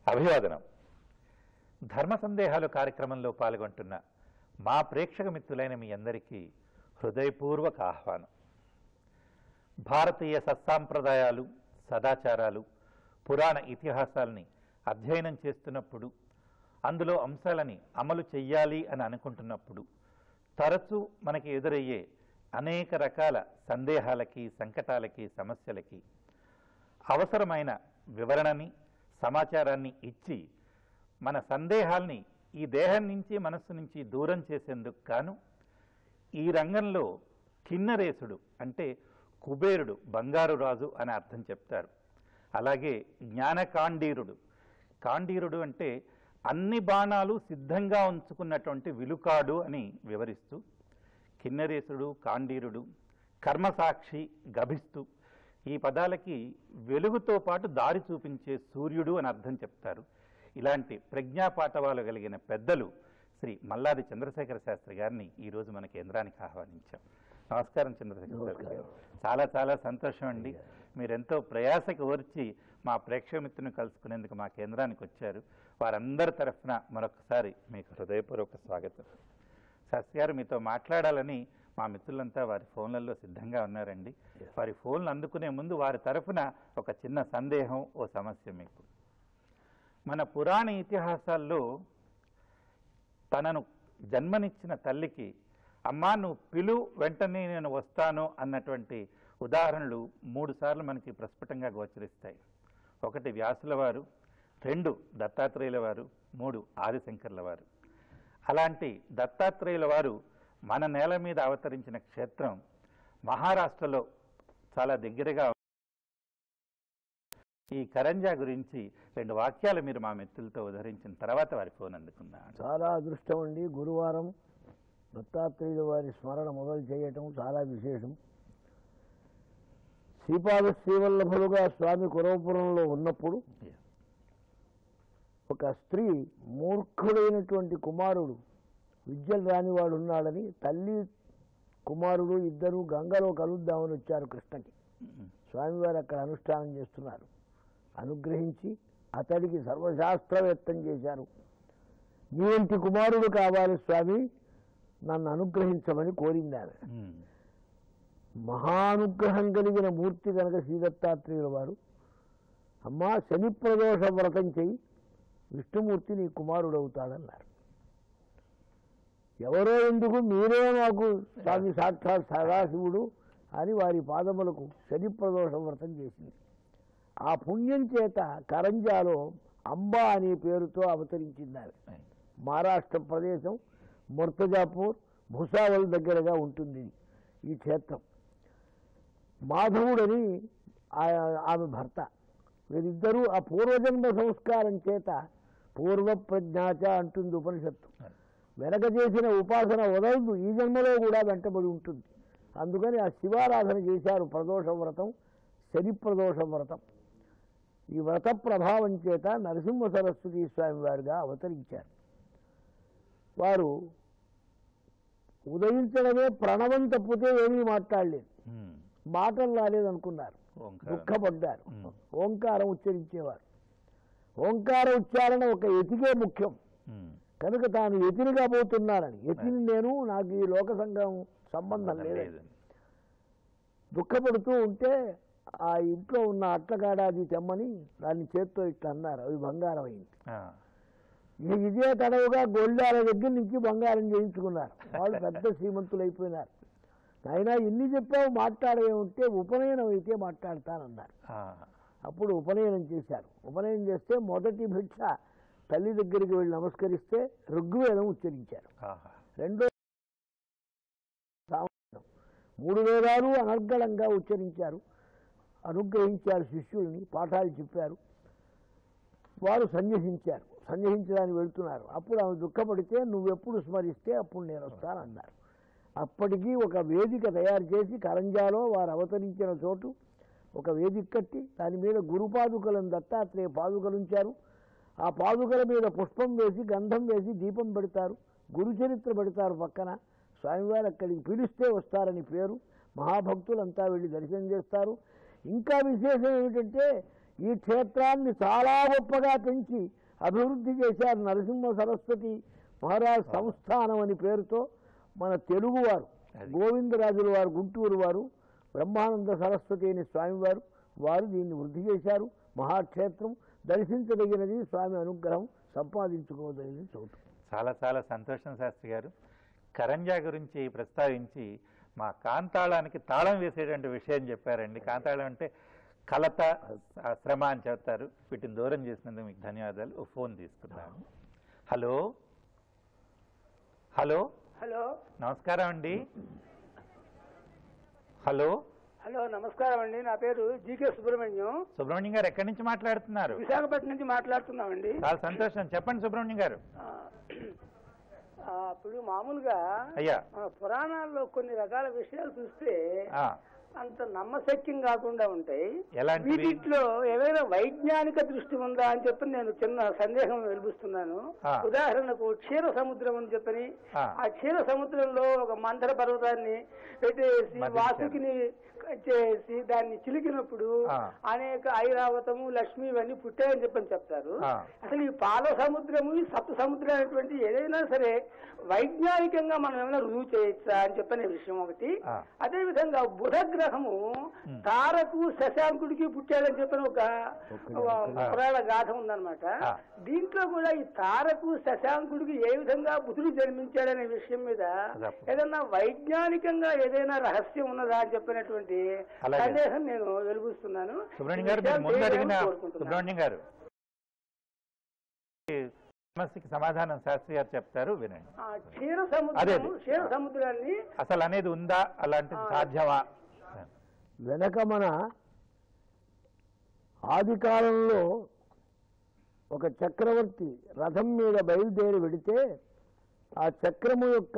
అభివాదనం ధర్మ సందేహాలు కార్యక్రమంలో పాల్గొంటున్న మా ప్రేక్షక మిత్రులైన మీ అందరికీ హృదయపూర్వక ఆహ్వానం భారతీయ సత్సాంప్రదాయాలు సదాచారాలు పురాణ ఇతిహాసాల్ని అధ్యయనం చేస్తున్నప్పుడు అందులో అంశాలని అమలు చెయ్యాలి అని అనుకుంటున్నప్పుడు తరచూ మనకి ఎదురయ్యే అనేక రకాల సందేహాలకి సంకటాలకి సమస్యలకి అవసరమైన వివరణని సమాచారాన్ని ఇచ్చి మన సందేహాల్ని ఈ దేహం నుంచి మనస్సు నుంచి దూరం చేసేందుకు గాను ఈ రంగంలో కిన్నరేసుడు అంటే కుబేరుడు బంగారు రాజు అని అర్థం చెప్తారు అలాగే జ్ఞానకాండీరుడు కాండీరుడు అంటే అన్ని బాణాలు సిద్ధంగా ఉంచుకున్నటువంటి విలుకాడు అని వివరిస్తూ కిన్నరేసుడు కాండీరుడు కర్మసాక్షి గభిస్తు ఈ పదాలకి వెలుగుతో పాటు దారి చూపించే సూర్యుడు అని అర్థం చెప్తారు ఇలాంటి ప్రజ్ఞాపాఠవాలు కలిగిన పెద్దలు శ్రీ మల్లాది చంద్రశేఖర శాస్త్రి గారిని ఈ రోజు మన కేంద్రానికి ఆహ్వానించాం నమస్కారం చంద్రశేఖర శాస్త్రి గారు చాలా చాలా సంతోషం అండి మీరెంతో ప్రయాసకి ఓర్చి మా ప్రేక్షక మిత్రుని కలుసుకునేందుకు మా కేంద్రానికి వచ్చారు వారందరి తరఫున మరొకసారి మీకు హృదయపూర్వక స్వాగతం శాస్త్రి గారు మీతో మాట్లాడాలని మా మిత్రులంతా వారి ఫోన్లలో సిద్ధంగా ఉన్నారండి వారి ఫోన్లు అందుకునే ముందు వారి తరఫున ఒక చిన్న సందేహం ఓ సమస్య మీకు మన పురాణ ఇతిహాసాల్లో తనను జన్మనిచ్చిన తల్లికి అమ్మా నువ్వు పిలు వెంటనే నేను వస్తాను అన్నటువంటి ఉదాహరణలు మూడు సార్లు మనకి ప్రస్ఫుటంగా గోచరిస్తాయి ఒకటి వ్యాసుల వారు రెండు దత్తాత్రేయుల వారు మూడు ఆదిశంకర్ల వారు అలాంటి దత్తాత్రేయుల వారు మన నేల మీద అవతరించిన క్షేత్రం మహారాష్ట్రలో చాలా దగ్గరగా ఈ కరంజా గురించి రెండు వాక్యాలు మీరు మా మిత్రులతో ఉదహరించిన తర్వాత వారి ఫోన్ అందుకుందాం చాలా అదృష్టం అండి గురువారం దత్తాత్రేయుల వారి స్మరణ మొదలు చేయటం చాలా విశేషం శ్రీపాద శ్రీవల్లభులుగా స్వామి కురవపురంలో ఉన్నప్పుడు ఒక స్త్రీ మూర్ఖుడైనటువంటి కుమారుడు విద్యలు రానివాడు ఉన్నాడని తల్లి కుమారుడు ఇద్దరు గంగలో కలుద్దామని వచ్చారు కృష్ణకి స్వామివారు అక్కడ అనుష్ఠానం చేస్తున్నారు అనుగ్రహించి అతడికి సర్వశాస్త్రవేత్తం చేశారు నీవంటి కుమారుడు కావాలి స్వామి నన్ను అనుగ్రహించమని కోరింది ఆమె ఉమ్. మహానుగ్రహం కలిగిన మూర్తి కనుక శ్రీదత్తాత్రేయుల వారు అమ్మా శని ప్రదోష వ్రతం చెయ్యి విష్ణుమూర్తి నీ కుమారుడు అవుతాడన్నారు ఎవరో ఎందుకు మీరే మాకు స్వామి సాక్షాత్ సదాశివుడు అని వారి పాదములకు శని ప్రదోష వ్రతం చేసింది ఆ పుణ్యం చేత కరంజాలో అంబా అనే పేరుతో అవతరించింది ఆమె మహారాష్ట్ర ప్రదేశం ముర్తజాపూర్ భూసావల్ దగ్గరగా ఉంటుంది ఈ క్షేత్రం మాధవుడని ఆ- ఆమె భర్త వీరిద్దరూ ఆ పూర్వజన్మ సంస్కారం చేత పూర్వ ప్రజ్ఞాచ అంటుంది ఉపనిషత్తు వెనక చేసిన ఉపాసన వదలదు ఈ జన్మలో కూడా వెంటబడి ఉంటుంది అందుకని ఆ శివారాధన చేశారు ప్రదోష వ్రతం శని ప్రదోష వ్రతం ఈ వ్రత ప్రభావం చేత నరసింహ సరస్వతి స్వామి వారుగా అవతరించారు వారు ఉదయించడమే ప్రణవం తప్పితే ఏమీ మాట్లాడలేదు ఉమ్. మాటలు రాలేదనుకున్నారు ఓంకారం. దుఃఖపడ్డారు ఉమ్. ఓంకారం ఉచ్చరించేవారు ఓంకార ఉచ్చారణ ఒక ఎతికే ముఖ్యం ఉమ్. కనుక తాను ఎతినిగా పోతున్నానని ఎతిని నేను నాకు ఈ లోక సంఘం సంబంధం లేదు లేదండి. దుఃఖపడుతూ ఉంటే ఆ ఇంట్లో ఉన్న అట్లగాడ అది తెమ్మని దాన్ని చేత్తో ఇట్లా అన్నారు అవి బంగారం అయింది ఆ. ఇక ఇదే తడవుగా గొల్లాల దగ్గర నుంచి బంగారం చేయించుకున్నారు వాళ్ళు పెద్ద శ్రీమంతులు అయిపోయినారు నాయనా ఇన్ని చెప్పావు మాట్లాడవే ఉంటే ఉపనయనం అయితే మాట్లాడతానన్నారు ఆ. అప్పుడు ఉపనయనం చేశారు ఉపనయనం చేస్తే మొదటి భిక్ష తల్లి దగ్గరికి వెళ్ళి నమస్కరిస్తే ఋగ్వేదం ఉచ్చరించారు ఆహా. రెండో సామవేదం. మూడు వేదాలు అనర్గళంగా ఉచ్చరించారు అనుగ్రహించారు శిష్యుల్ని పాఠాలు చెప్పారు వారు సన్యసించారు సన్యసించడానికి వెళ్తున్నారు అప్పుడు ఆమె దుఃఖపడితే నువ్వెప్పుడు స్మరిస్తే అప్పుడు నేను వస్తానన్నారు అప్పటికి ఒక వేదిక తయారు చేసి కరంజాలో వారు అవతరించిన చోటు ఒక వేదిక కట్టి దాని మీద గురు పాదుకలను దత్తాత్రేయ పాదుకలు ఉంచారు ఆ పాదుకల మీద పుష్పం వేసి గంధం వేసి దీపం పెడతారు గురు చరిత్ర పెడతారు పక్కన స్వామివారు అక్కడికి పిలిస్తే వస్తారని పేరు మహాభక్తులంతా వెళ్ళి దర్శనం చేస్తారు ఇంకా విశేషం ఏమిటంటే ఈ క్షేత్రాన్ని చాలా గొప్పగా పెంచి అభివృద్ధి చేశారు నరసింహ సరస్వతి మహారాజ్ సంస్థానం అని పేరుతో మన తెలుగువారు అది. గోవిందరాజుల వారు గుంటూరు వారు బ్రహ్మానంద సరస్వతి అని స్వామివారు వారు దీన్ని వృద్ధి చేశారు మహాక్షేత్రం దర్శించదగినది స్వామి అనుగ్రహం సంపాదించుకోదగినది చోటు చాలా చాలా సంతోషం శాస్త్రి గారు కరంజా గురించి ప్రస్తావించి మా కాంతాళానికి తాళం వేసేటువంటి విషయం చెప్పారండి కాంతాళం అంటే కలత ఆ శ్రమ అని చెప్తారు వీటిని దూరం చేసినందుకు మీకు ధన్యవాదాలు ఓ ఫోన్ తీసుకున్నాను హలో హలో హలో నమస్కారం అండి హలో హలో నమస్కారం అండి నా పేరు జీకే సుబ్రహ్మణ్యం సుబ్రహ్మణ్యం గారు ఎక్కడి నుంచి మాట్లాడుతున్నారు విశాఖపట్నం నుంచి మాట్లాడుతున్నామండి చాలా సంతోషం చెప్పండి సుబ్రహ్మణ్యం గారు ఆ, ఆ, ఇప్పుడు మామూలుగా అయ్యా మన పురాణాల్లో కొన్ని రకాల విషయాలు చూస్తే ఆ, అంత నమ్మశక్యం కాకుండా ఉంటాయి ఎలాంటివి? వీటిలో ఏమైనా వైజ్ఞానిక దృష్టి ఉందా అని చెప్పి నేను చిన్న సందేహం వెలిపిస్తున్నాను ఆ. ఉదాహరణకు క్షీర సముద్రం అని చెప్పని ఆ. ఆ క్షీర సముద్రంలో ఒక మందర పర్వతాన్ని పెట్టేసి మదించారు. వాసుకిని చేసి దాన్ని చిలికినప్పుడు ఆ. అనేక ఐరావతము లక్ష్మి ఇవన్నీ పుట్టాయని చెప్పని చెప్తారు ఆ. అసలు ఈ పాల సముద్రము ఈ సప్త సముద్రం అనేటువంటి ఏదైనా సరే వైజ్ఞానికంగా మనం ఏమైనా రుజువు చేయొచ్చా అని చెప్పనే విషయం ఒకటి ఆ. అదే విధంగా బుధ గ్రహము తారకు శశాంకుడికి పుట్టాడని చెప్పిన ఒక ఒక పురాణ గాథ ఉందన్నమాట ఆ. దీంట్లో కూడా ఈ తారకు శశాంకుడికి ఏ విధంగా బుధుడు జన్మించాడనే విషయం మీద అదప్పు. ఏదన్నా వైజ్ఞానికంగా ఏదైనా రహస్యం ఉన్నదా అని చెప్పినటువంటి అలాగే. సందేహం నేను వెలుగుస్తున్నాను సుబ్రహ్మణ్యం ఈ గారు మీరు విషయాలు ముందు అడిగిన తెలియాలని కోరుకుంటున్నాను. సుబ్రహ్మణ్యం గారు ఈ సమస్యకి సమాధానం శాస్త్రి గారు చెప్తారు వినండి ఆ క్షీర అదే, సముద్రం అదే. క్షీర సముద్రాన్ని అసలు అనేది ఉందా అలాంటిది సాధ్యమా వెనక మన ఆది కాలంలో ఒక చక్రవర్తి రథం మీద బయలుదేరి వెడితే ఆ చక్రము యొక్క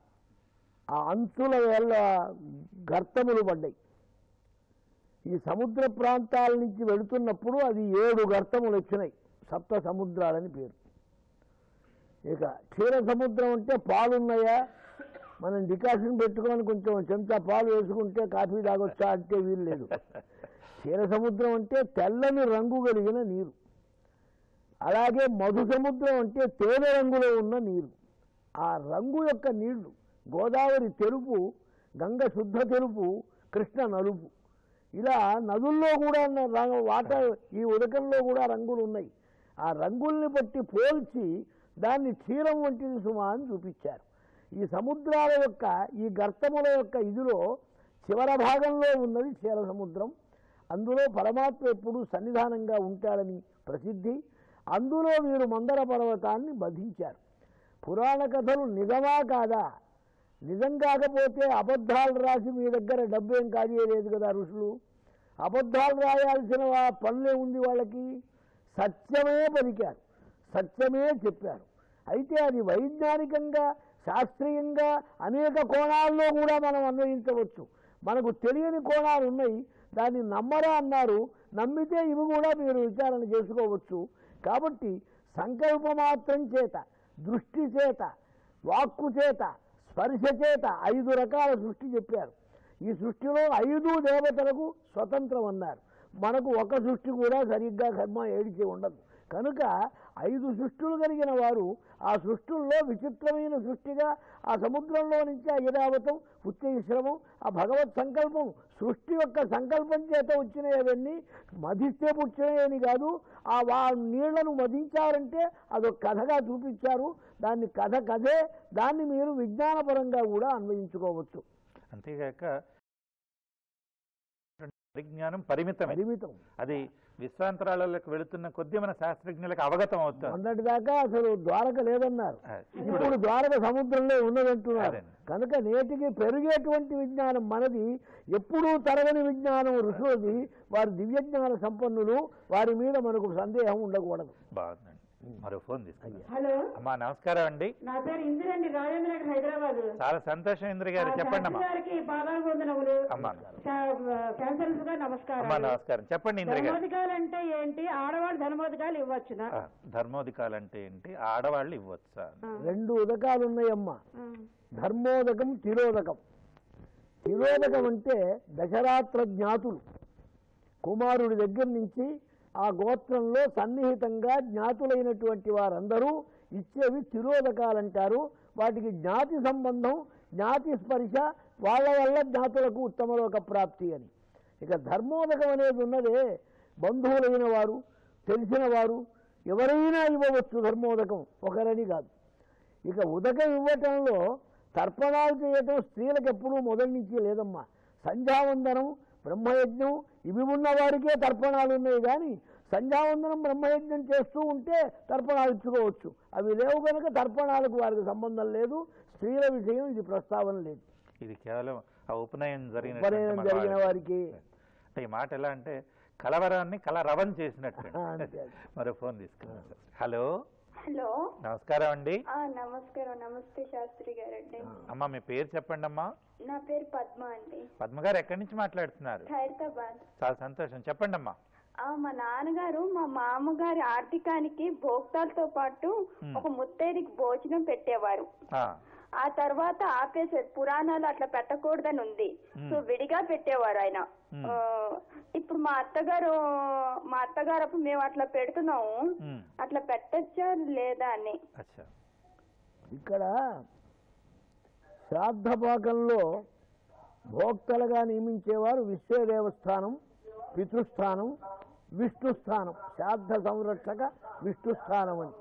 ఆ అంచుల వేళ్ళ గర్తములు పడ్డాయి ఈ సముద్ర ప్రాంతాల నుంచి వెళుతున్నప్పుడు అది ఏడు గర్తములు వచ్చినాయి సప్త సముద్రాలని పేరు ఇక క్షీర సముద్రం అంటే పాలున్నాయా మనం డికాషన్ పెట్టుకొని కొంచెం చెంచా పాలు వేసుకుంటే కాఫీ తాగొచ్చా అంటే వీలు లేదు క్షీర సముద్రం అంటే తెల్లని రంగు కలిగిన నీరు అలాగే మధు సముద్రం అంటే తేనె రంగులో ఉన్న నీరు ఆ రంగు యొక్క నీళ్లు గోదావరి తెలుపు గంగ శుద్ధ తెలుపు కృష్ణ నలుపు ఇలా నదుల్లో కూడా న- రంగు వాటర్ ఈ ఉదకంలో కూడా రంగులు ఉన్నాయి ఆ రంగుల్ని బట్టి పోల్చి దాన్ని క్షీరం వంటిది సుమా అని చూపించారు ఈ సముద్రాల యొక్క ఈ గర్తముల యొక్క ఇదిలో చివర భాగంలో ఉన్నది క్షీర సముద్రం అందులో పరమాత్మ ఎప్పుడు సన్నిధానంగా ఉంటాడని ప్రసిద్ధి అందులో వీరు మందర పర్వతాన్ని బధించారు పురాణ కథలు నిజమా కాదా నిజం కాకపోతే అబద్ధాలు రాసి మీ దగ్గర డబ్బేం కాజేయలేదు కదా ఋషులు అబద్ధాలు రాయాల్సిన వా- పనులే ఉంది వాళ్ళకి సత్యమే పలికారు సత్యమే చెప్పారు అయితే అది వైజ్ఞానికంగా శాస్త్రీయంగా అనేక కోణాల్లో కూడా మనం అన్వయించవచ్చు మనకు తెలియని కోణాలు ఉన్నాయి దాన్ని నమ్మరా అన్నారు నమ్మితే ఇవి కూడా మీరు విచారణ చేసుకోవచ్చు కాబట్టి సంకల్పమాత్రం చేత దృష్టి చేత వాక్కు చేత స్పర్శ చేత ఐదు రకాల సృష్టి చెప్పారు ఈ సృష్టిలో ఐదు దేవతలకు స్వతంత్రం అన్నారు మనకు ఒక సృష్టి కూడా సరిగ్గా కర్మ ఏడిచి ఉండదు కనుక ఐదు సృష్టులు కలిగిన వారు ఆ సృష్టుల్లో విచిత్రమైన సృష్టిగా ఆ సముద్రంలో నుంచి ఆ ఇరావతం ఉచ్చైశ్రమం ఆ భగవత్ సంకల్పం సృష్టి యొక్క సంకల్పం చేత వచ్చినవన్నీ మధిస్తే పుచ్చినాయని కాదు ఆ వా నీళ్లను మదించారంటే అదొక కథగా చూపించారు దాన్ని కథ కథే దాన్ని మీరు విజ్ఞానపరంగా కూడా అన్వయించుకోవచ్చు అంతేగాక పరిజ్ఞానం పరిమితమే పరిమితం అది విశ్వాంతరాలకు వెళుతున్న కొద్దీ మన శాస్త్రజ్ఞులకు అవగతం అవుతుంది మొన్నటిదాకా అసలు ద్వారక లేదన్నారు ఆ, ఇప్పుడు ఇప్పుడు ద్వారక సముద్రంలో ఉన్నదంటున్నారు అదేండి. కనుక నేటికి పెరిగేటువంటి విజ్ఞానం మనది ఎప్పుడూ తరగని విజ్ఞానం ఋషులది వారి దివ్యజ్ఞాన సంపన్నులు వారి మీద మనకు సందేహం ఉండకూడదు బాగుందండి మరో ఫోన్ తీసుకుందాం హలో అమ్మా నమస్కారం అండి నా పేరు ఇందిరండి రాజేంద్ర నగర్ హైదరాబాద్ చాలా సంతోషం ఇంద్ర గారు చెప్పండి అమ్మా గారికి పాదాలు వందనములు అమ్మా క్యాన్సర్స్ గా అమ్మా నమస్కారం నమస్కారం చెప్పండి ఇంద్ర గారు ధర్మోధికాలు అంటే ఏంటి ఆడవాళ్ళు ధర్మోధికాలు ఇవ్వచ్చునా ఆ, ధర్మోధికాలు అంటే ఏంటి ఆడవాళ్ళు ఇవ్వచ్చా రెండు ఉదకాలు ఉన్నాయమ్మా ధర్మోదకం తిరోదకం తిరోదకం అంటే దశరాత్ర జ్ఞాతులు కుమారుడి దగ్గర నుంచి ఆ గోత్రంలో సన్నిహితంగా జ్ఞాతులైనటువంటి వారందరూ ఇచ్చేవి తిరోదకాలంటారు వాటికి జ్ఞాతి సంబంధం జ్ఞాతి స్పర్శ వాళ్ళ వల్ల జ్ఞాతులకు ఉత్తమలోక ప్రాప్తి అని ఇక ధర్మోదకం అనేది ఉన్నదే బంధువులైన వారు తెలిసిన వారు ఎవరైనా ఇవ్వవచ్చు ధర్మోదకం ఒకరని కాదు ఇక ఉదకం ఇవ్వటంలో తర్పణాలు చేయటం స్త్రీలకు ఎప్పుడూ మొదటి నుంచి లేదమ్మా సంధ్యావందనం బ్రహ్మయజ్ఞం ఇవి ఉన్న వారికే తర్పణాలు ఉన్నాయి కానీ సంధ్యావందనం బ్రహ్మయజ్ఞం చేస్తూ ఉంటే తర్పణాలు ఇచ్చుకోవచ్చు అవి లేవు కనుక తర్పణాలకు వారికి సంబంధం లేదు స్త్రీల విషయం ఇది ప్రస్తావన లేదు ఇది కేవలం ఆ ఉపనయనం జరిగిన ఉపనయనం జరిగిన వారికి అంటే ఈ మాట ఎలా అంటే కలవరాన్ని కలరవం చేసినట్టు ఆ, అంతే. మరో ఫోన్ తీసుకున్నాం సార్ హలో హలో నమస్కారం అండి ఆ, నమస్కారం నమస్తే శాస్త్రి గారండి అమ్మా మీ పేరు చెప్పండి అమ్మా నా పేరు పద్మ అండి పద్మ గారు ఎక్కడి నుంచి మాట్లాడుతున్నారు ఖైరతాబాద్ చాలా సంతోషం చెప్పండి అమ్మా ఆ, మా నాన్నగారు మా మామగారి ఆర్థికానికి భోక్తాలతో పాటు ఒక ముత్తైదుకి భోజనం పెట్టేవారు ఆ, ఆ తర్వాత ఆపేసారు పురాణాలు అట్లా పెట్టకూడదని ఉంది సో విడిగా పెట్టేవారు ఆయన ఆ, ఇప్పుడు మా అత్తగారు మా అత్తగారు అప్పుడు మేము అట్లా పెడుతున్నాము ఉమ్, అట్లా పెట్టచ్చా లేదా అని అచ్చా ఇక్కడ శ్రాద్ధపాకంలో భోక్తలుగా నియమించేవారు విశ్వదేవస్థానం పితృస్థానం విష్ణుస్థానం శ్రాద్ధ సంరక్షక విష్ణుస్థానం అని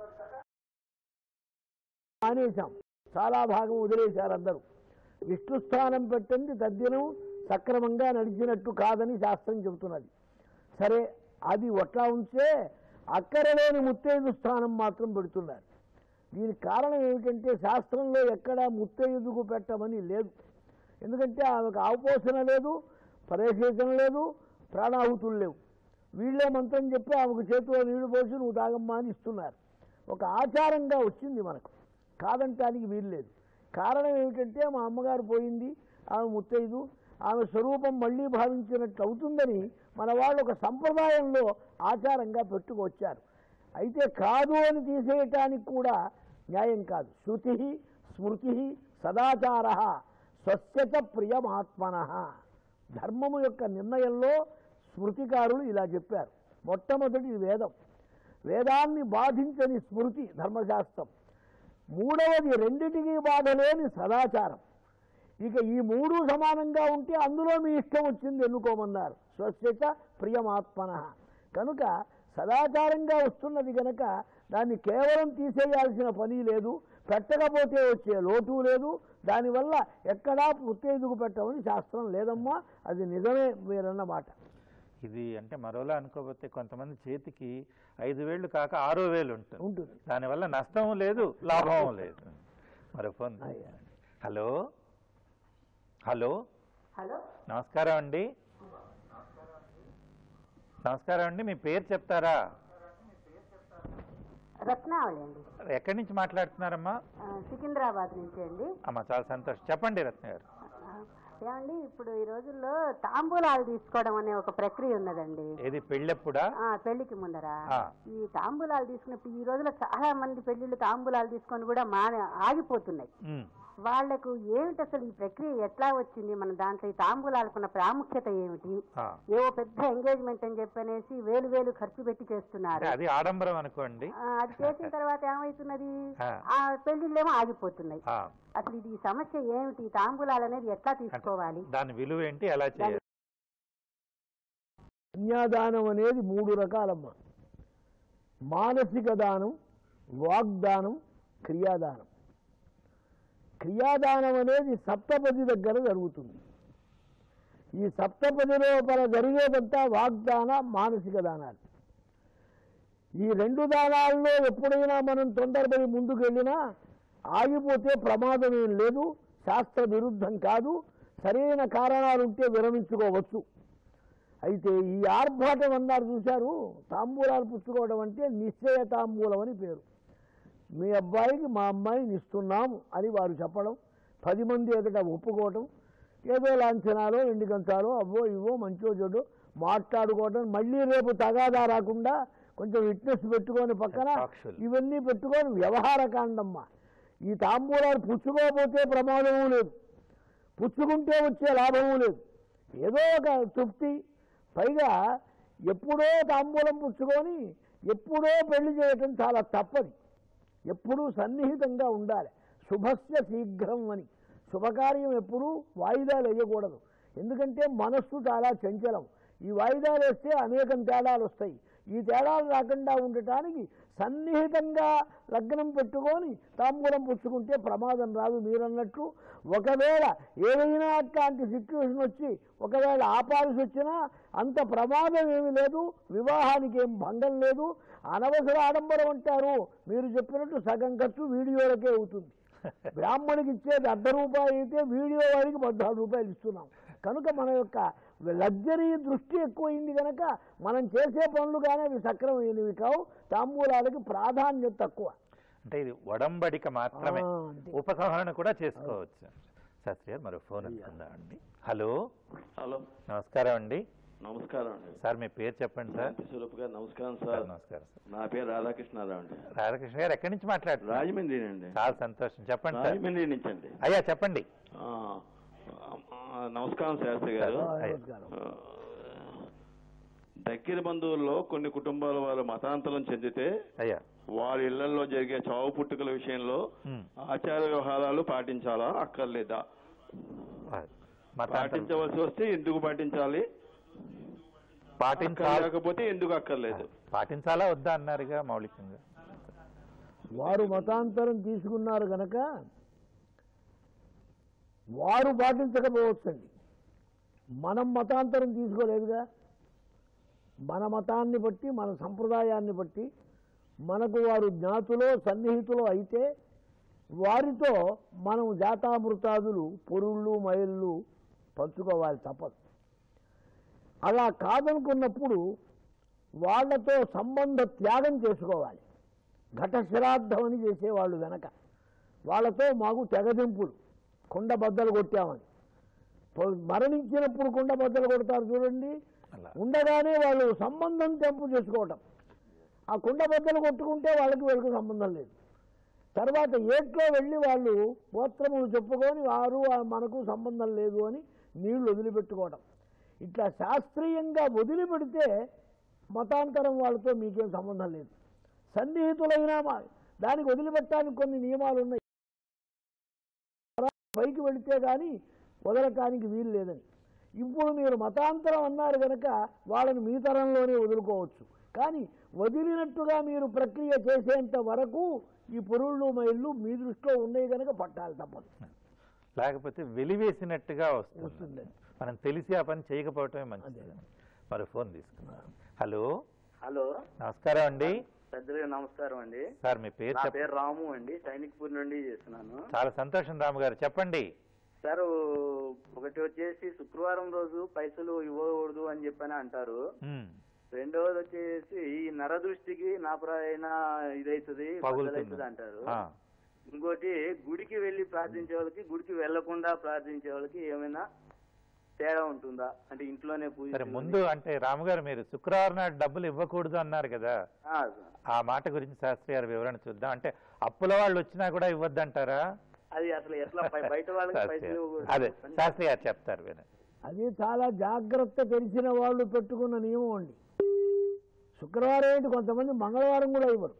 మానేశాం చాలా భాగం వదిలేశారు అందరూ విష్ణుస్థానం పెట్టింది తద్దినం సక్రమంగా నడిచినట్టు కాదని శాస్త్రం చెబుతున్నది సరే అది ఒట్లా ఉంచే అక్కరలేని ముత్తైదు స్థానం మాత్రం పెడుతున్నారు దీనికి కారణం ఏమిటంటే శాస్త్రంలో ఎక్కడా ముత్తైదుకు పెట్టమని లేదు ఎందుకంటే ఆమెకు ఆపోషణ లేదు పరేషేచన లేదు ప్రాణాహుతులు లేవు వీళ్ళే మంత్రం చెప్పి ఆమెకు చేతిలో నీళ్లు పోసి నువ్వు తాగమ్మా అని ఇస్తున్నారు ఒక ఆచారంగా వచ్చింది మనకు కాదంటానికి వీలు లేదు కారణం ఏమిటంటే మా అమ్మగారు పోయింది ఆమె ముత్తైదు ఆమె స్వరూపం మళ్ళీ భావించినట్టు అవుతుందని మన వాళ్ళు ఒక సంప్రదాయంలో ఆచారంగా పెట్టుకొచ్చారు అయితే కాదు అని తీసేయటానికి కూడా న్యాయం కాదు శృతి స్మృతి సదాచార స్వస్యత ప్రియమాత్మన ధర్మము యొక్క నిర్ణయంలో స్మృతికారులు ఇలా చెప్పారు మొట్టమొదటి వేదం వేదాన్ని బాధించని స్మృతి ధర్మశాస్త్రం మూడవది రెండిటికి బాధ లేని సదాచారం ఇక ఈ మూడు సమానంగా ఉంటే అందులో మీ ఇష్టం వచ్చింది ఎన్నుకోమన్నారు స్వస్యత ప్రియమాత్మన కనుక సదాచారంగా వస్తున్నది గనక దాన్ని కేవలం తీసేయాల్సిన పని లేదు పెట్టకపోతే వచ్చే లోటు లేదు దానివల్ల ఎక్కడా ఉత్తేజుకు పెట్టమని శాస్త్రం లేదమ్మా అది నిజమే మీరన్న మాట ఇది అంటే మరోలా అనుకోకపోతే కొంతమంది చేతికి ఐదు వేళ్ళు కాక ఆరో వేలు ఉంటుంది ఉంటుంది దానివల్ల నష్టం లేదు లాభం లేదు మరో ఫోన్ అయ్యా. హలో హలో హలో నమస్కారం అండి నమస్కారం అండి మీ పేరు చెప్తారా రత్నావళి అండి ఎక్కడి నుంచి మాట్లాడుతున్నారమ్మా ఆ, సికింద్రాబాద్ నుంచి అండి అమ్మా చాలా సంతోషం చెప్పండి రత్న గారు ఆ, ఏమండి ఇప్పుడు ఈ రోజుల్లో తాంబూలాలు తీసుకోవడం అనే ఒక ప్రక్రియ ఉన్నదండి ఏది పెళ్ళెప్పుడా ఆ పెళ్లికి ముందర ఆ. ఈ తాంబూలాలు తీసుకున్నప్పుడు ఈ రోజుల్లో చాలా మంది పెళ్లిళ్ళు తాంబూలాలు తీసుకొని కూడా మానే ఆగిపోతున్నాయి ఉమ్. వాళ్లకు ఏమిటి అసలు ఈ ప్రక్రియ ఎట్లా వచ్చింది మన దాంట్లో ఈ తాంబూలాలకున్న ప్రాముఖ్యత ఏమిటి ఆ. ఏవో పెద్ద ఎంగేజ్మెంట్ అని చెప్పనేసి వేలు వేలు ఖర్చు పెట్టి చేస్తున్నారు అంటే అది ఆడంబరం అనుకోండి ఆ, అది చేసిన తర్వాత ఏమవుతున్నది ఆ. ఆ పెళ్లిళ్ళేమో ఆగిపోతున్నాయి ఆ. అసలు ఇది ఈ సమస్య ఏమిటి ఈ తాంబూలాలు అనేది ఎట్లా తీసుకోవాలి దాని విలువ ఏంటి ఎలా చేయాలి కన్యాదానం అనేది మూడు రకాలమ్మా మానసిక దానం వాగ్దానం క్రియాదానం క్రియాదానం అనేది సప్తపది దగ్గర జరుగుతుంది ఈ సప్తపది లోపల జరిగేదంతా వాగ్దాన మానసిక దానాలు ఈ రెండు దానాల్లో ఎప్పుడైనా మనం తొందరపడి ముందుకు వెళ్ళినా ఆగిపోతే ప్రమాదం ఏం లేదు శాస్త్ర విరుద్ధం కాదు సరైన కారణాలుంటే విరమించుకోవచ్చు అయితే ఈ ఆర్భాటం అన్నారు చూశారు తాంబూలాలు పుచ్చుకోవడం అంటే నిశ్చయ తాంబూలం అని పేరు మీ అబ్బాయికి మా అమ్మాయిని ఇస్తున్నాము అని వారు చెప్పడం పది మంది ఎదుట ఒప్పుకోవటం ఏదో లాంఛనాలో ఎండి కంచాలో అవ్వో ఇవో మంచో చెడు మాట్లాడుకోవటం మళ్ళీ రేపు తగాదా రాకుండా కొంచెం విట్నెస్ పెట్టుకొని పక్కన సాక్షులు. ఇవన్నీ పెట్టుకొని వ్యవహార కాండమ్మ ఈ తాంబూలాలు పుచ్చుకోకపోతే ప్రమాదము లేదు పుచ్చుకుంటే వచ్చే లాభము లేదు ఏదో ఒక తృప్తి పైగా ఎప్పుడో తాంబూలం పుచ్చుకొని ఎప్పుడో పెళ్లి చేయటం చాలా తప్పది ఎప్పుడూ సన్నిహితంగా ఉండాలి శుభస్య శీఘ్రం అని శుభకార్యం ఎప్పుడూ వాయిదాలు వేయకూడదు ఎందుకంటే మనస్సు చాలా చంచలం ఈ వాయిదాలు వేస్తే అనేకం తేడాలు వస్తాయి ఈ తేడాలు రాకుండా ఉండటానికి సన్నిహితంగా లగ్నం పెట్టుకొని తాంబూలం పుచ్చుకుంటే ప్రమాదం రాదు మీరన్నట్లు ఒకవేళ ఏదైనా అట్లాంటి సిచ్యువేషన్ వచ్చి ఒకవేళ ఆపాల్సి వచ్చినా అంత ప్రమాదం ఏమీ లేదు వివాహానికి ఏం భంగం లేదు అనవసర ఆడంబరం అంటారు మీరు చెప్పినట్టు సగం ఖర్చు వీడియోలకే అవుతుంది బ్రాహ్మణికి ఇచ్చేది అర్ధ రూపాయి అయితే వీడియో వాడికి పద్నాలుగు రూపాయలు ఇస్తున్నాం కనుక మన యొక్క లగ్జరీ దృష్టి ఎక్కువైంది కనుక మనం చేసే పనులు కానీ అవి సక్రమైనవి కావు తాంబూలాలకి ప్రాధాన్యత తక్కువ అంటే ఇది ఒడంబడిక మాత్రమే ఆ, అంతే. ఉపసంహరణ కూడా చేసుకోవచ్చు శాస్త్రి గారు మరో ఫోన్ అనుకుందాం అండి హలో హలో నమస్కారం అండి నమస్కారం అండి సార్ మీ పేరు చెప్పండి సార్ శాంతి స్వరూప్ గారు నమస్కారం సార్ సార్ నమస్కారం సార్ నా పేరు రాధాకృష్ణారావు అండి రాధాకృష్ణ గారు ఎక్కడి నుంచి మాట్లాడుతున్నారు రాజమండ్రి అండి చాలా సంతోషం చెప్పండి సార్ రాజమండ్రి నుంచి అండి అయ్యా చెప్పండి ఆ, ఆ, నమస్కారం శాస్త్రి గారు ఆ, అయ్యా. నమస్కారం. ఆ, దగ్గర బంధువుల్లో కొన్ని కుటుంబాల వారు మతాంతరం చెందితే అయ్యా వారి ఇళ్లలో జరిగే చావు పుట్టుకల విషయంలో ఉమ్. ఆచార వ్యవహారాలు పాటించాలా అక్కర్లేదా మతాంతరం పాటించవలసి వస్తే ఎందుకు పాటించాలి పాటించాలి లేకపోతే ఎందుకు అక్కర్లేదు పాటించాలా వద్దా అన్నారుగా మౌలికంగా వారు మతాంతరం తీసుకున్నారు గనక వారు పాటించకపోవచ్చండి మనం మతాంతరం తీసుకోలేదుగా మన మతాన్ని బట్టి మన సంప్రదాయాన్ని బట్టి మనకు వారు జ్ఞాతులో సన్నిహితులో అయితే వారితో మనం జాతామృతాదులు పొరుళ్ళు మైళ్ళు పంచుకోవాలి తప్పదు అలా కాదనుకున్నప్పుడు వాళ్ళతో సంబంధ త్యాగం చేసుకోవాలి ఘట శ్రాద్ధం అని చేసేవాళ్ళు వెనక వాళ్ళతో మాకు తెగదింపులు కుండ బద్దలు కొట్టామని పో- మరణించినప్పుడు కుండ బద్దలు కొడతారు చూడండి అలా. ఉండగానే వాళ్ళు సంబంధం తెంపు చేసుకోవటం ఆ కుండ బద్దలు కొట్టుకుంటే వాళ్ళకి వీళ్ళకి సంబంధం లేదు తర్వాత ఏట్లో వెళ్ళి వాళ్ళు గోత్రములు చెప్పుకొని వారు ఆ మనకు సంబంధం లేదు అని నీళ్లు వదిలిపెట్టుకోవడం ఇట్లా శాస్త్రీయంగా వదిలిపెడితే మతాంతరం వాళ్ళతో మీకేం సంబంధం లేదు సన్నిహితులైనా మా- దానికి వదిలిపెట్టడానికి కొన్ని నియమాలు ఉన్నాయి పైకి వెళితే కానీ వదలటానికి వీలు లేదని ఇప్పుడు మీరు మతాంతరం అన్నారు కనుక వాళ్ళని మీ తరంలోనే వదులుకోవచ్చు కానీ వదిలినట్టుగా మీరు ప్రక్రియ చేసేంత వరకు ఈ పురుళ్ళు మైళ్ళు మీ దృష్టిలో ఉన్నాయి కనుక పట్టాలి తప్పదు లేకపోతే వెలివేసినట్టుగా వస్తుంది వస్తుంది మనం తెలిసి ఆ పని చేయకపోవటమే మంచిది మరో ఫోన్ తీసుకున్నాం హలో హలో నమస్కారం అండి పెద్దలుగా నమస్కారం అండి సార్ మీ పేరు నా చెప్పండి పేరు రాము అండి సైనిక్పూర్ నుండి చేస్తున్నాను చాలా సంతోషం రాము గారు చెప్పండి సార్ ఒకటి వచ్చేసి శుక్రవారం రోజు పైసలు ఇవ్వకూడదు అని చెప్పని అంటారు ఉమ్, రెండవది వచ్చేసి ఈ నరదృష్టికి నా ప్రాయణ ఇదైతుంది పగులుతుంది. అవుతుంది అంటారు ఆ, ఇంకోటి గుడికి వెళ్ళి ప్రార్థించే వాళ్ళకి గుడికి వెళ్లకుండా ప్రార్థించే వాళ్ళకి ఏమైనా తేడా ఉంటుందా అంటే ఇంట్లోనే పూజ సరే ముందు అంటే రాము గారు మీరు శుక్రవారం నాడు డబ్బులు ఇవ్వకూడదు అన్నారు కదా ఆ, ఆ మాట గురించి శాస్త్రి గారి వివరణ చూద్దాం అంటే అప్పుల వాళ్ళు వచ్చినా కూడా ఇవ్వద్దంటారా అది అసలు ఎట్లా బయ- బయట వాళ్ళకి శాస్త్రి పైసలు గారు. ఇవ్వకూడదు. అదే శాస్త్రి గారు చెప్తారు వినండి అది చాలా జాగ్రత్త తెలిసిన వాళ్ళు పెట్టుకున్న నియమం అండి శుక్రవారం ఏంటి కొంతమంది మంగళవారం కూడా ఇవ్వరు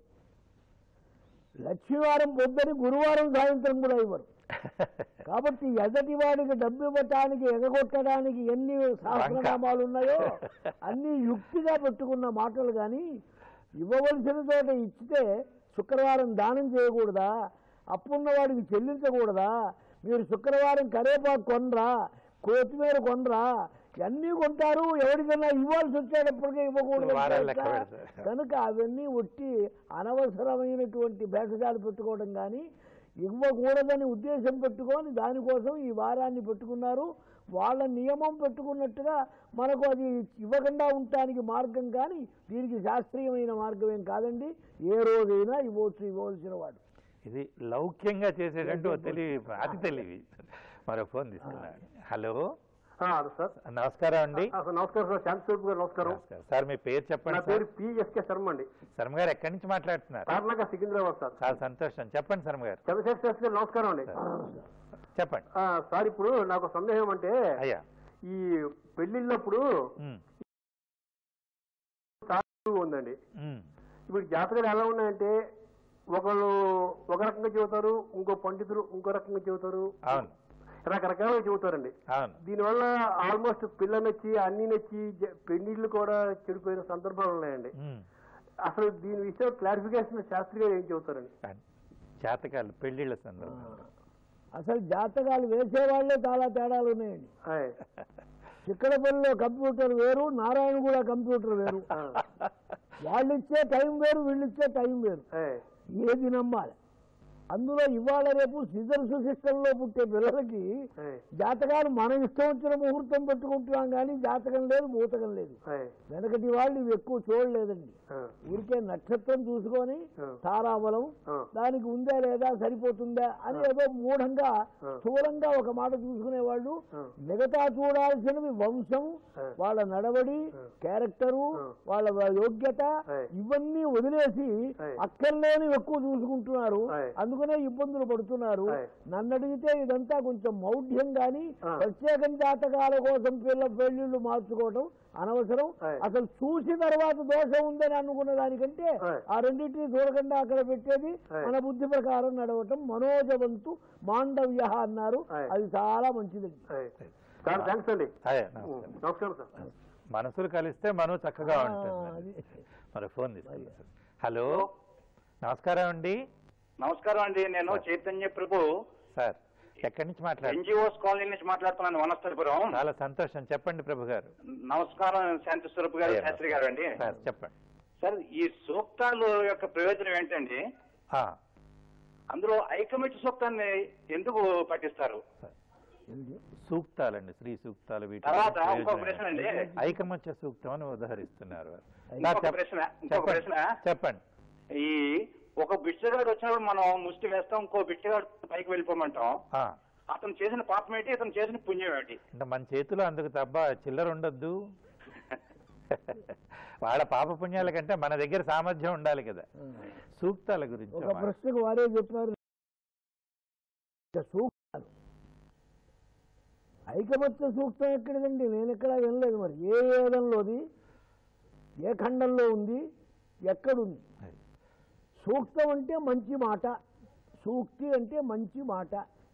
లక్ష్మీవారం పొద్దుని గురువారం సాయంత్రం కూడా ఇవ్వరు కాబట్టి ఎదటి వాడికి డబ్బు ఇవ్వటానికి ఎగగొట్టడానికి ఎన్ని సహస్రనామాలు ఉన్నాయో అన్ని యుక్తిగా పెట్టుకున్న మాటలు కానీ ఇవ్వవలసిన చోట ఇచ్చితే శుక్రవారం దానం చేయకూడదా అప్పున్న వాడికి చెల్లించకూడదా మీరు శుక్రవారం కరేపాకు కొనరా కొత్తిమీర కొనరా ఇవన్నీ కొంటారు ఎవరికైనా ఇవ్వాల్సి వచ్చేటప్పటికే ఇవ్వకూడదు వారాలు లెక్క పెడతారు. కనుక అవన్నీ ఒట్టి అనవసరమైనటువంటి భేషజాలు పెట్టుకోవడం కానీ ఇవ్వకూడదని ఉద్దేశం పెట్టుకొని దానికోసం ఈ వారాన్ని పెట్టుకున్నారు వాళ్ళ నియమం పెట్టుకున్నట్టుగా మనకు అది ఇవ్వకుండా ఉండటానికి మార్గం కానీ దీనికి శాస్త్రీయమైన మార్గం ఏం కాదండి ఏ రోజైనా ఇవ్వచ్చు ఇవ్వవలసిన వాడు ఇది లౌక్యంగా చేసేటట్టు ఓ తెలివి అతి తెలివి మరో ఫోన్ తీసుకున్నాడు హలో సార్ నమస్కారం అండి ఆ, సార్ నమస్కారం సార్ శాంతి స్వరూప్ గారు నమస్కారం నమస్కారం సార్ మీ పేరు నా చెప్పండి పేరు సార్ పిఎస్కే శర్మ అండి శర్మ గారు ఎక్కడి నుంచి మాట్లాడుతున్నారు తార్నాక సికింద్రాబాద్ సార్ చాలా సంతోషం చెప్పండి శర్మ గారు చంద్రశేఖర్ శాస్త్రి గారు నమస్కారం అండి చెప్పండి ఆ, సార్ ఇప్పుడు నాకు సందేహం అంటే అయ్యా ఈ పెళ్లిళ్ళప్పుడు ఉమ్, ఉందండి ఉమ్, ఇప్పుడు జాతకాలు ఎలా ఉన్నాయంటే ఒకళ్ళు ఒక రకంగా చెబుతారు ఇంకో పండితులు ఇంకో రకంగా చెబుతారు అవును రకరకాలుగా చెబుతారండి అవును దీనివల్ల ఆల్మోస్ట్ పిల్ల నచ్చి అన్ని నచ్చి జ- పెళ్లిళ్ళు కూడా చెడిపోయిన సందర్భాలు ఉన్నాయండి ఉమ్. అసలు దీని విషయం క్లారిఫికేషన్ శాస్త్రి గారు ఏం చెబుతారండి జాతకాలు పెళ్లిళ్ళ సందర్భంగా అసలు జాతకాలు వేసేవాళ్ళే చాలా తేడాలు ఉన్నాయండి ఆయ్. చిక్కడపల్లిలో కంప్యూటర్ వేరు నారాయణ కూడా కంప్యూటర్ వేరు ఆ. వాళ్ళు ఇచ్చే టైం వేరు వీళ్ళు ఇచ్చే టైం వేరు ఆయ్. ఏది నమ్మాలి అందులో ఇవాళ రేపు సిజర్స్ సిస్టంలో పుట్టే పిల్లలకి ఆయ్. జాతకాలు మనం ఇష్టం వచ్చిన ముహూర్తం పెట్టుకుంటున్నాం కానీ జాతకం లేదు భూతకం లేదు ఆయ్. వెనకటి వాళ్ళు ఇవి ఎక్కువ చూడలేదండి ఆ. ఊరికే నక్షత్రం చూసుకొని ఆ. తారాబలం ఆ. దానికి ఉందా లేదా సరిపోతుందా అని ఏదో మూఢంగా ఆ. స్థూలంగా ఒక మాట చూసుకునేవాళ్ళు ఆ. మిగతా చూడాల్సినవి వంశం ఆ. వాళ్ళ నడవడి ఆ. క్యారెక్టరు ఆ. వాళ్ళ యోగ్యత ఆ. ఇవన్నీ వదిలేసి ఆ. అక్కర్లేని ఎక్కువ చూసుకుంటున్నారు ఆ. అందుకనే ఇబ్బందులు పడుతున్నారు ఆ. నన్ను అడిగితే ఇదంతా కొంచెం మౌఢ్యం గాని ఆ. ప్రత్యేకం జాతకాల కోసం పిల్ల పెళ్లిళ్ళు మార్చుకోవడం అనవసరం ఆ. అసలు చూసి తర్వాత దోషం ఉందని అనుకున్న దానికంటే ఆ. ఆ రెండింటిని చూడకుండా అక్కడ పెట్టేది ఆ. మన బుద్ధి ప్రకారం నడవటం మనోజవంతు మాండవ్య అన్నారు ఆ. అది చాలా మంచిదండి ఆయ్. సార్ థ్యాంక్స్ అండి అదే నమస్కారం. నమస్కారం సార్ మనసులు కలిస్తే మనం చక్కగా ఆ, ఉంటుంది అది. మరి ఫోన్ తీసుకుందాం సార్ హలో నమస్కారం అండి నమస్కారం అండి నేను చైతన్య ప్రభు సార్ ఎక్కడి నుంచి మాట్లాడు ఎన్జిఓస్ కాలనీ నుంచి మాట్లాడుతున్నాను వనస్థలిపురం చాలా సంతోషం చెప్పండి ప్రభు గారు నమస్కారం శాంతి స్వరూప్ గారు శాస్త్రి గారు అండి సార్ చెప్పండి సార్ ఈ సూక్తాలు యొక్క ప్రయోజనం ఏంటండి ఆ, అందులో ఐకమత్య సూక్తాన్ని ఎందుకు పఠిస్తారు సూక్తాలండి శ్రీ సూక్తాలు వీటి తర్వాత ప్రయోజనం ఇంకొక ప్రశ్న అండి. ఏంటి? ఐకమత్య సూక్తం అని ఉదహరిస్తున్నారు వారు. ఇంకొక చెప్- ప్రశ్న ఇంకొక చెప్పండి. ప్రశ్న చెప్పండి ఈ ఒక బిచ్చగాడు వచ్చినప్పుడు మనం ముష్టి వేస్తాం ఇంకో బిచ్చగాడు పైకి వెళ్ళిపోమంటాం ఆ, అతను చేసిన పాపం ఏంటి అతను చేసిన పుణ్యం ఏంటి అంటే మన చేతిలో అందుకు తప్ప చిల్లర ఉండొద్దు వాళ్ళ పాప పుణ్యాల కంటే మన దగ్గర సామర్థ్యం ఉండాలి కదా సూక్తాల గురించి ఒక ప్రశ్నకు వారే చెప్పారు ఇక సూక్తాలు ఐకమత్య సూక్తం ఎక్కడిదండి నేను ఎక్కడ వినలేదు మరి ఏ వేదంలోది ఏ ఖండంలో ఉంది ఎక్కడుంది సూక్తం అంటే మంచి మాట సూక్తి అంటే మంచి మాట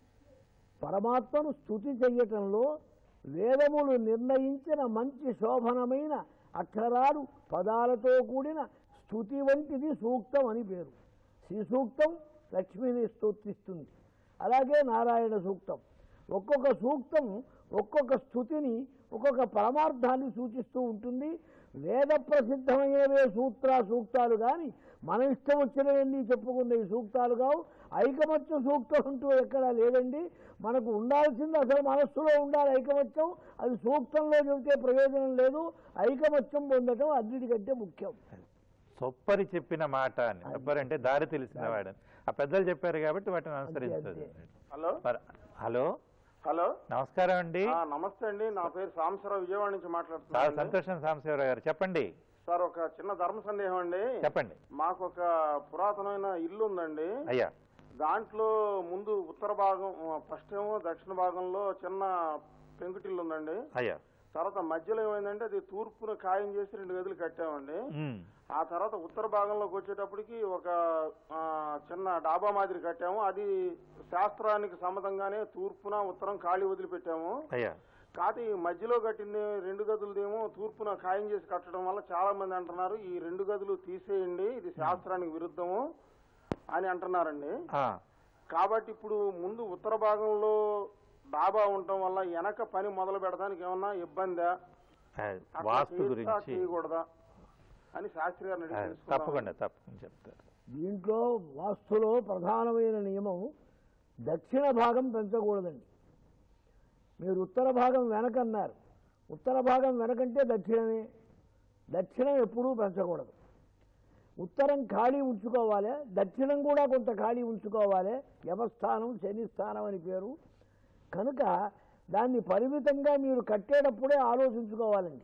పరమాత్మను స్థుతి చెయ్యటంలో వేదములు నిర్ణయించిన మంచి శోభనమైన అక్షరాలు పదాలతో కూడిన స్థుతి వంటిది సూక్తం అని పేరు శ్రీ సూక్తం లక్ష్మిని స్తోత్రిస్తుంది అలాగే నారాయణ సూక్తం ఒక్కొక్క సూక్తం ఒక్కొక్క స్థుతిని ఒక్కొక్క పరమార్థాన్ని సూచిస్తూ ఉంటుంది వేద ప్రసిద్ధమైనవే సూత్ర సూక్తాలు కానీ మన ఇష్టం వచ్చినవన్నీ చెప్పుకున్న ఈ సూక్తాలు కావు ఐకమత్య సూక్తం అంటూ ఎక్కడా లేదండి మనకు ఉండాల్సింది అసలు మనస్సులో ఉండాలి ఐకమత్యం అది సూక్తంలో చెబితే ప్రయోజనం లేదు ఐకమత్యం పొందటం అన్నిటికంటే ముఖ్యం సొప్పరి చెప్పిన మాట అని సొప్పరి అంటే దారి తెలిసిన వాడని ఆ పెద్దలు చెప్పారు కాబట్టి వాటిని అనుసరిస్తుంది హలో మరి హలో హలో నమస్కారం అండి ఆ, నమస్తే అండి నా పేరు సాంబశివరావు విజయవాడ నుంచి చాలా మాట్లాడుతున్నాను సంతోషం సాంబశివరావు గారు చెప్పండి సార్ ఒక చిన్న ధర్మ సందేహం అండి చెప్పండి మాకు ఒక పురాతనమైన ఇల్లు ఉందండి అయ్యా దాంట్లో ముందు ఉత్తర భాగం ఫస్ట్ ఏమో దక్షిణ భాగంలో చిన్న పెంకుటిల్లు ఉందండి అయ్యా తర్వాత మధ్యలో ఏమైందంటే అది తూర్పున ఖాయం చేసి రెండు గదులు కట్టామండి ఉమ్, ఆ తర్వాత ఉత్తర భాగంలోకి వచ్చేటప్పటికి ఒక ఆ, చిన్న డాబా మాదిరి కట్టాము అది శాస్త్రానికి సమ్మతంగానే తూర్పున ఉత్తరం ఖాళీ వదిలిపెట్టాము అయ్యా కాదు ఈ మధ్యలో కట్టింది రెండు గదులదేమో తూర్పున ఖాయం చేసి కట్టడం వల్ల చాలా మంది అంటున్నారు ఈ రెండు గదులు తీసేయండి ఇది శాస్త్రానికి విరుద్ధము అని అంటున్నారండి ఆ, కాబట్టి ఇప్పుడు ముందు ఉత్తర భాగంలో డాబా ఉండటం వల్ల వెనక పని మొదలు పెడడానికి ఏమన్నా ఇబ్బందా ఆ, అట్లా వాస్తు చేయొచ్చా, గురించి చేయకూడదా అని శాస్త్రి గారిని అడిగి ఆ, తెలుసుకుందామని. తప్పకుండా తప్పకుండా చెప్తారు దీంట్లో వాస్తులో ప్రధానమైన నియమం దక్షిణ భాగం పెంచకూడదండి మీరు ఉత్తర భాగం వెనకన్నారు ఉత్తర భాగం వెనకంటే దక్షిణమే దక్షిణం ఎప్పుడూ పెంచకూడదు ఉత్తరం ఖాళీ ఉంచుకోవాలి దక్షిణం కూడా కొంత ఖాళీ ఉంచుకోవాలి యమస్థానం శని స్థానం అని పేరు కనుక దాన్ని పరిమితంగా మీరు కట్టేటప్పుడే ఆలోచించుకోవాలండి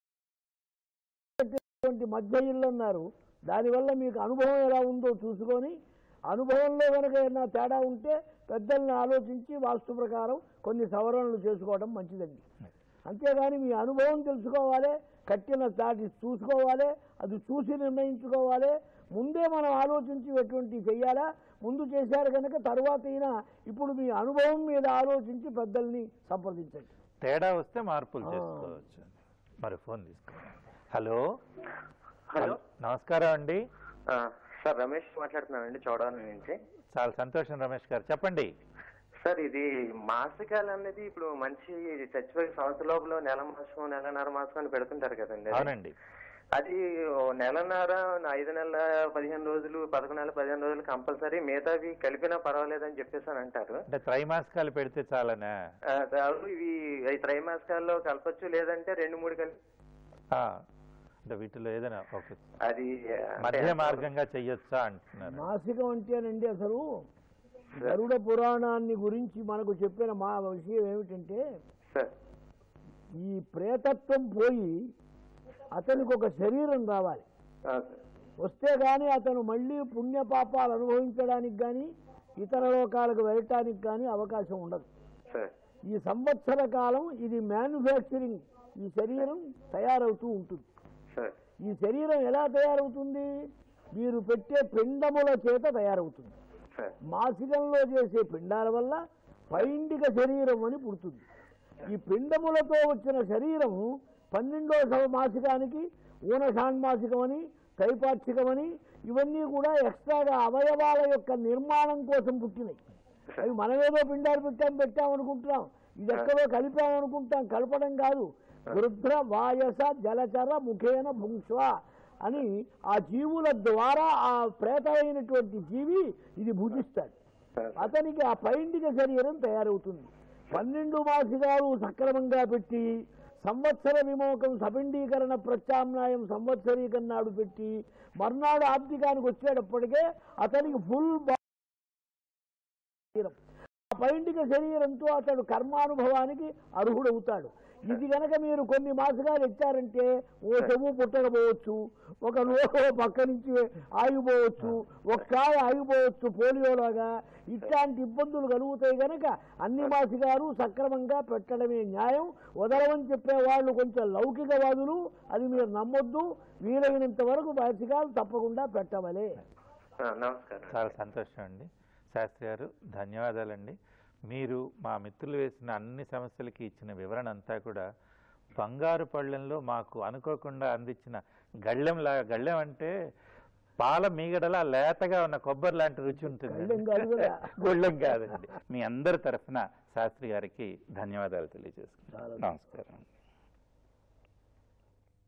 కట్టేటువంటి మధ్య ఇల్లు అన్నారు దానివల్ల మీకు అనుభవం ఎలా ఉందో చూసుకొని అనుభవంలో కనుక ఏదైనా తేడా ఉంటే పెద్దల్ని ఆలోచించి వాస్తు ప్రకారం కొన్ని సవరణలు చేసుకోవడం మంచిదండి అంతేగాని మీ అనుభవం తెలుసుకోవాలి కట్టిన దాటి చూసుకోవాలి అది చూసి నిర్ణయించుకోవాలి ముందే మనం ఆలోచించి ఎటువంటి చెయ్యాలా ముందు చేశారు కనుక తర్వాత అయినా ఇప్పుడు మీ అనుభవం మీద ఆలోచించి పెద్దల్ని సంప్రదించండి తేడా వస్తే మార్పులు ఆ. చేసుకోవచ్చు మరి ఫోన్ తీసుకోండి హలో హలో నమస్కారం అండి ఆ, సార్ రమేష్ మాట్లాడుతున్నానండి చౌడవరం నుంచి చాలా సంతోషం రమేష్ గారు చెప్పండి సార్ ఇది మాసికాలు అనేది ఇప్పుడు మంచి చచ్చిపోయే సంవత్సర లోపల నెల మాసం నెలన్నర మాసం అని పెడుతుంటారు కదండి అది. అవునండి అది ఓ నెలన్నర ఐదు నెలల పదిహేను రోజులు పదకొండు నెలల పదిహేను రోజులు కంపల్సరీ మిగతావి కలిపినా పర్వాలేదని చెప్పేసి అని అంటారు అంటే త్రైమాసికాలు పెడితే చాలనా ఆ, సార్, ఇవి ఈ త్రైమాసికాల్లో కలపచ్చు లేదంటే రెండు మూడు కలిపి ఆ, అంటే వీటిలో ఏదైనా ఓకే అది అంటే మధ్య మార్గంగా చెయ్యొచ్చా అంటున్నారు మాసికం అంటేనండి అసలు గరుడ పురాణాన్ని గురించి మనకు చెప్పిన మా విషయం ఏమిటంటే సార్ ఈ ప్రేతత్వం పోయి అతనికి ఒక శరీరం రావాలి ఆ, సార్. వస్తే గాని అతను మళ్ళీ పుణ్య పాపాలు అనుభవించడానికి కానీ ఇతర లోకాలకు వెళ్ళటానికి కానీ అవకాశం ఉండదు సార్ ఈ సంవత్సర కాలం ఇది మ్యానుఫ్యాక్చరింగ్ ఈ శరీరం తయారవుతూ ఉంటుంది సార్ ఈ శరీరం ఎలా తయారవుతుంది మీరు పెట్టే పిండముల చేత తయారవుతుంది సార్ మాసికంలో చేసే పిండాల వల్ల పైండిక శరీరం అని పుడుతుంది ఈ పిండములతో వచ్చిన శరీరం పన్నెండో సవ మాసికానికి ఊన షాణ్మాసికం అని తైపాక్షికం అని ఇవన్నీ కూడా ఎక్స్ట్రాగా అవయవాల యొక్క నిర్మాణం కోసం పుట్టినాయి అవి మనమేదో పిండాలు పెట్టాం పెట్టాం అనుకుంటున్నాం ఇది ఎక్కడో కలిపాం అనుకుంటాం కలపడం కాదు వృద్ధ వాయస జలచర ముఖేన భుంక్ష్వ అని ఆ జీవుల ద్వారా ఆ ప్రేతమైనటువంటి జీవి ఇది భుజిస్తాడు అతనికి ఆ పైండిక శరీరం తయారవుతుంది పన్నెండు మాసికాలు సక్రమంగా పెట్టి సంవత్సర విమోకం సపిండీకరణ ప్రత్యామ్నాయం సంవత్సరీకరణ పెట్టి మర్నాడు ఆబ్దికానికి వచ్చేటప్పటికే అతనికి ఫుల్ శరీరం ఆ పైండిక శరీరంతో అతడు కర్మానుభవానికి అర్హుడవుతాడు ఇది గనక మీరు కొన్ని మాసగాలు ఇచ్చారంటే ఓ చెవు పుట్టకపోవచ్చు ఒక నోరు పక్క నుంచి ఆగిపోవచ్చు ఒక కాయ ఆగిపోవచ్చు పోలియోలాగా ఇట్లాంటి ఇబ్బందులు కలుగుతాయి గనక అన్ని మాసిగారు సక్రమంగా పెట్టడమే న్యాయం వదలమని చెప్పే వాళ్ళు కొంచెం లౌకికవాదులు అది మీరు నమ్మొద్దు వీలైనంత వరకు మాసిగాలు తప్పకుండా పెట్టవలే ఆ, నమస్కారం చాలా సంతోషం అండి శాస్త్రి గారు ధన్యవాదాలండి మీరు మా మిత్రులు వేసిన అన్ని సమస్యలకి ఇచ్చిన వివరణ అంతా కూడా బంగారు పళ్ళెంలో మాకు అనుకోకుండా అందించిన గళ్ళెంలా గళ్ళెం అంటే పాల మీగడలా లేతగా ఉన్న కొబ్బరి లాంటి రుచి ఉంటుంది గళ్ళెం కాదు కదా. గొళ్ళెం కాదండి మీ అందరి తరఫున శాస్త్రి గారికి ధన్యవాదాలు తెలియజేసుకుంటాను నమస్కారం